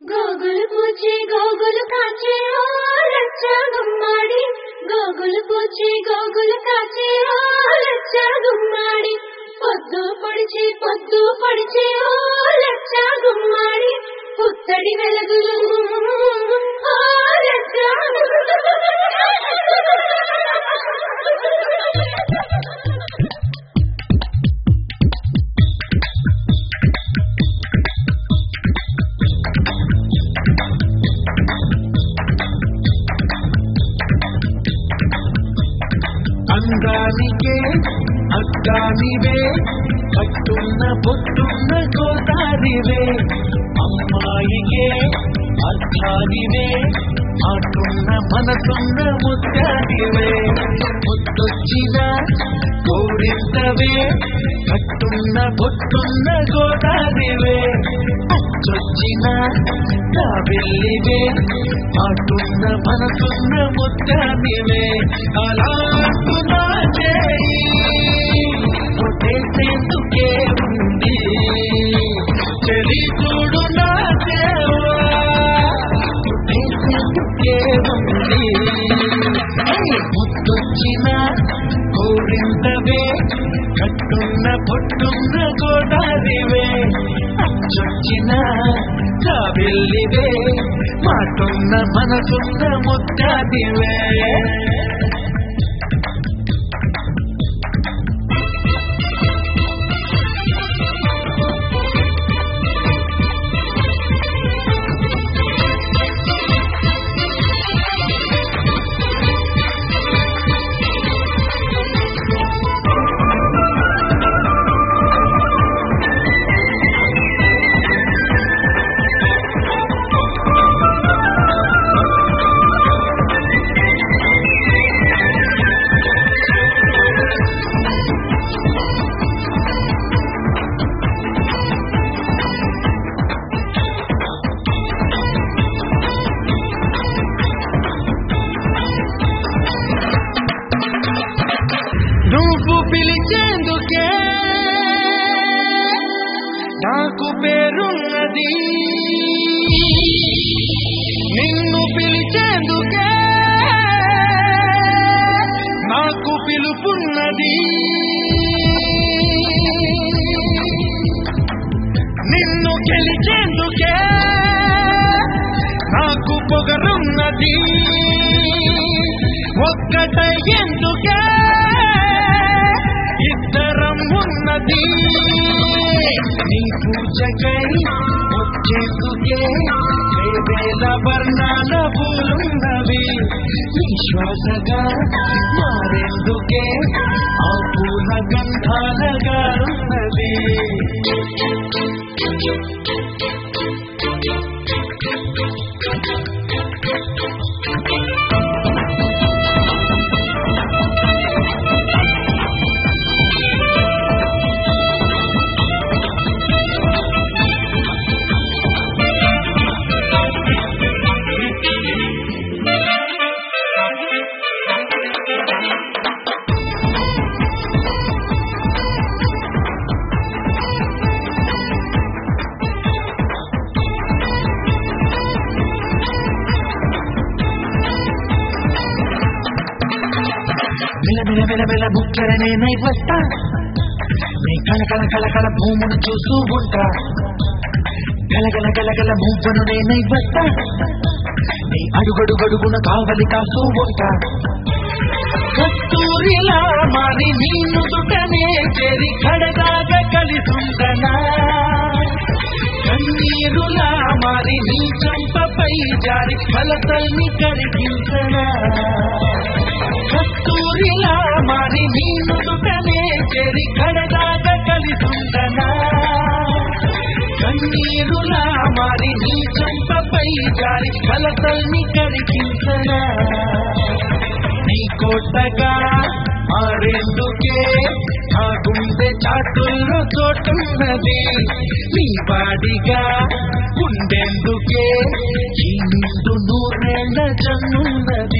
గోగులు పూచి గోగులు కాచే ఓ లచ్చ గుమ్మాడి గోగులు పూచి గోగులు కాచే ఓ లచ్చ గుమ్మాడి పొద్దు పొడిచి పొద్దు పొడిచి ఓ లచ్చ గుమ్మాడి పుత్తడి వెలుగులు ఓ లచ్చ అందానికే అద్దానివే పట్టున్న పొట్టున్న గోదారివే అమ్మాయికే అర్థానివే ఆటున్న మనసున్న ముద్దాదివే ముద్దొచ్చిన కోరింతవే పట్టున్న పొట్టున్న గోదారివే అచ్చొచ్చిన కాబెల్లివే ఆటున్న మనసున్న ముద్దాదివే అలా అంటున్నా చేయి కొట్టేసేందుకే ఉంది చెలి చూడు నా దేవా కొట్టేసేందుకే ఉంది ముద్దొచ్చిన కోరింతవే కట్టున్న పొట్టున్న గోదారివే అచ్చొచ్చిన కాబెల్లివే మాటున్న మనసున్న ముద్దాదివే నువ్వు పిలిచేందుకే నాకు పేరున్నది నిన్ను పిలిచేందుకే నాకు పిలుపున్నది నిన్ను గెలిచేందుకే నాకు పొగరున్నది ఒక్కటయ్యేందుకే ఇద్దరం ఉన్నది నీ పూజకై వచ్చేందుకే వేవేల వర్ణాల పూలున్నవి నీ శ్వాసగా మారేందుకే ఆ పూల గంధాలగా ఉన్నది మెల మెల మెల మెల బుక్కెరనే నై వస్తా నీ కల కల కల కల భూమును చూస్తూ ఉంటా గలగల గలగల మువ్వను నేనై వస్తా నీ అడుగడుగడుగున కావలి కాస్తూ ఉంటా కస్తూరిలా మారి నీ నుదుటనే చేరి కడదాగా కలిసుండనా కన్నీరులా మారి నీ చంపపై జారి కలతల్ని కరిగించనా కస్తూరిలా మారి నీ నుదుటనే చేరి కడదాగా కలిసుండనా కన్నీరులా మారి నీ చంపపై జారి కలతల్ని కరిగించనా నీ కోటగా మారేందుకే ఆ గుండె చాటుల్లో చోటున్నది నీ వాడిగా ఉండేందుకే ఈ నిండు నూరేళ్ల జన్నున్నది